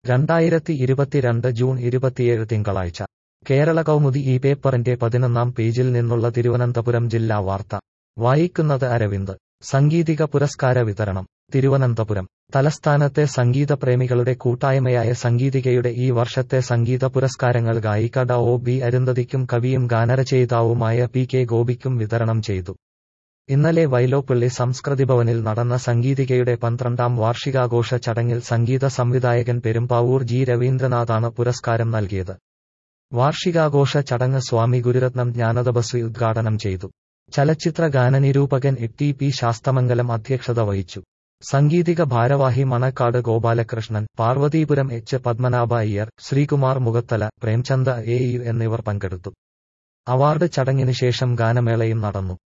രണ്ടായിരത്തി ഇരുപത്തിരണ്ട് ജൂൺ ഇരുപത്തിയേഴ് തിങ്കളാഴ്ച കേരള കൗമുദി ഈ പേപ്പറിന്റെ പതിനൊന്നാം പേജിൽ നിന്നുള്ള തിരുവനന്തപുരം ജില്ലാ വാർത്ത വായിക്കുന്നത് അരവിന്ദ് സംഗീതിക പുരസ്കാര വിതരണം തിരുവനന്തപുരം തലസ്ഥാനത്തെ സംഗീതപ്രേമികളുടെ കൂട്ടായ്മയായ സംഗീതികയുടെ ഈ വർഷത്തെ സംഗീത പുരസ്കാരങ്ങൾ ഗായിക ഡ ഒ ബി അരുന്ധതിക്കും കവിയും ഗാനരചയിതാവുമായ പി കെ ഗോപിക്കും വിതരണം ചെയ്തു ഇന്നലെ വൈലോപ്പിള്ളി സംസ്കൃതിഭവനിൽ നടന്ന സംഗീതികയുടെ പന്ത്രണ്ടാം വാർഷികാഘോഷ ചടങ്ങിൽ സംഗീത സംവിധായകൻ പെരുമ്പാവൂർ ജി രവീന്ദ്രനാഥാണ് പുരസ്കാരം നൽകിയത് വാർഷികാഘോഷ ചടങ്ങ് സ്വാമി ഗുരുരത്നം ജ്ഞാനതപസ്വി ഉദ്ഘാടനം ചെയ്തു ചലച്ചിത്ര ഗാനനിരൂപകൻ ടി പി ശാസ്തമംഗലം അധ്യക്ഷത വഹിച്ചു സംഗീതിക ഭാരവാഹി മണക്കാട് ഗോപാലകൃഷ്ണൻ പാർവതീപുരം എച്ച് പത്മനാഭ അയ്യർ ശ്രീകുമാർ മുഖത്തല പ്രേംചന്ദ എ എന്നിവർ പങ്കെടുത്തു അവാർഡ് ചടങ്ങിന് ശേഷം ഗാനമേളയും നടന്നു